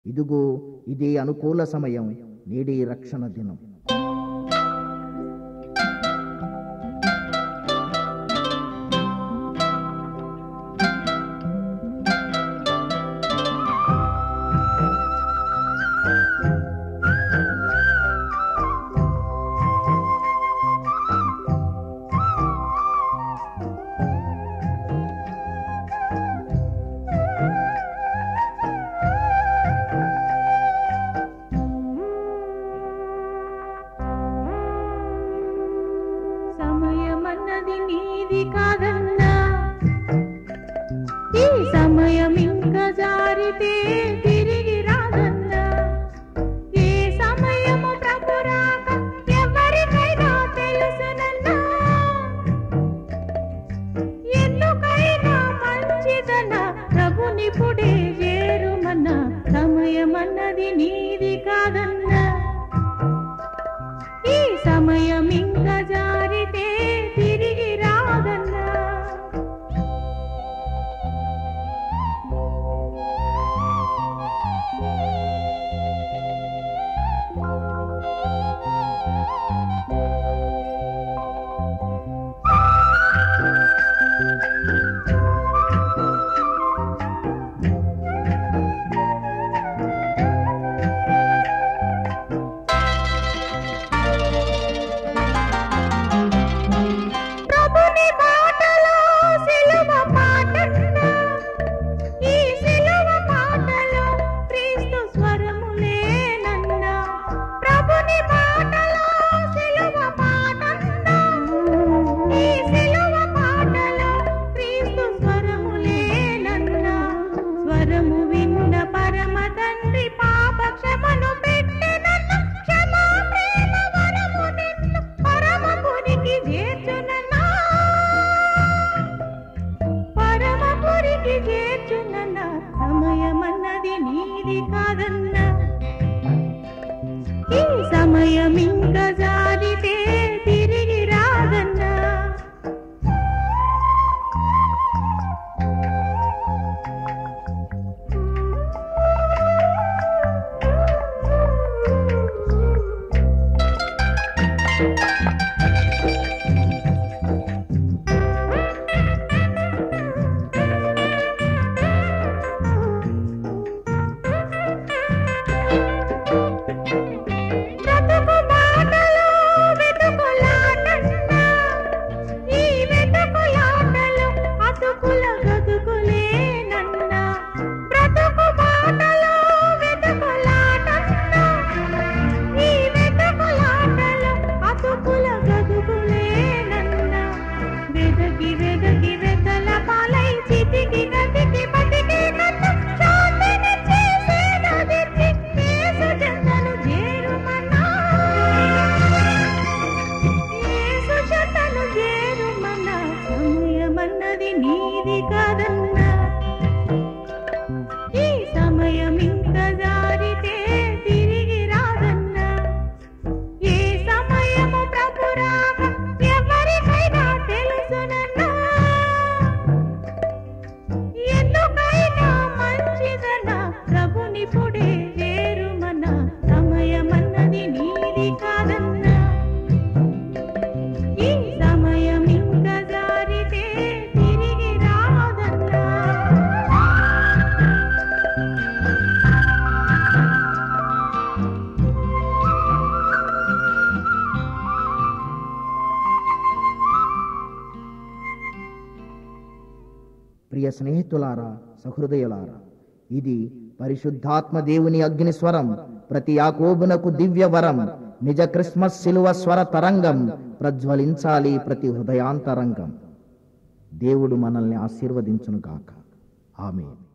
ఇదిగో ఇదే అనుకూల సమయం నేడే రక్షణ దినం సమయమన్నది నీది కాదన్నా ఈ సమయం ఇంకా జారితే తిరిగి రాదన్నా ఏ సమయము ప్రభు రాక ఎవరికైనా తెలుసునన్నా ఎందుకైనా మంచిదన్నా ప్రభునిపుడే చేరుమన్నా సమయమన్నది నీది కాదన్నా ఈ సమయం ఇంకా జారితే తిరిగి రాదన్నా ప్రభుని మాటలో సిలువ పాటన్నా ఈ సిలువ పాటలో క్రీస్తు స్వరములేనన్నా ప్రభుని మాటలో సిలువ పాటన్నా ఈ సిలువ పాటలో క్రీస్తు స్వరములేనన్నా స్వరము విన్న పరమ తండ్రి పాప క్షమను పెట్టెనన్న క్షమా ప్రేమ వరము నిన్ను పరమపురికి చేర్చునన్నా పరమపురికి చేర్చునన్నా సమయమన్నది నీది కాదన్నా ఈ సమయం ఇంకా జారితే తిరిగి రాదన్నా బ్రతుకు బాటలో వెతుకులాటన్నా ఈ వెతుకులాటలో అతుకుల గతుకులేనన్నా బ్రతుకు బాటలో వెతుకులాటన్నా ఈ వెతుకులాటలో అతుకుల గతుకులేనన్నా వెదకి వెదకి వెతల పాలై చితికి గతికి బతికి నన్ను శాంతినిచ్చి సేదదిచ్చి యేసు చెంతను చేరుమన్నా యేసు చెంతను చేరుమన్నా సమయమన్నది నీది కాదన్నా ఈ సమయం ఇంకా జారితే తిరిగి రాదన్నా ఏ సమయము ప్రభు రాక ఎవరికైనా తెలుసునన్నా ఎందుకైనా మంచిదనా ప్రభుని పుడే చేరుమన్నా సమయమన్నది నీది కాదన్నా ఈ సమయం ఇంకా జారితే తిరిగి రాదన్నా ప్రియ స్నేహితులారా సహృదయులారా ఇది పరిశుద్ధాత్మ దేవుని అగ్ని స్వరం ప్రతి యాకోబునకు దివ్య వరం నిజ క్రిస్మస్ శిలువ స్వర తరంగం ప్రజ్వలించాలి ప్రతి హృదయాంతరంగం దేవుడు మనల్ని ఆశీర్వదించును గాక ఆమె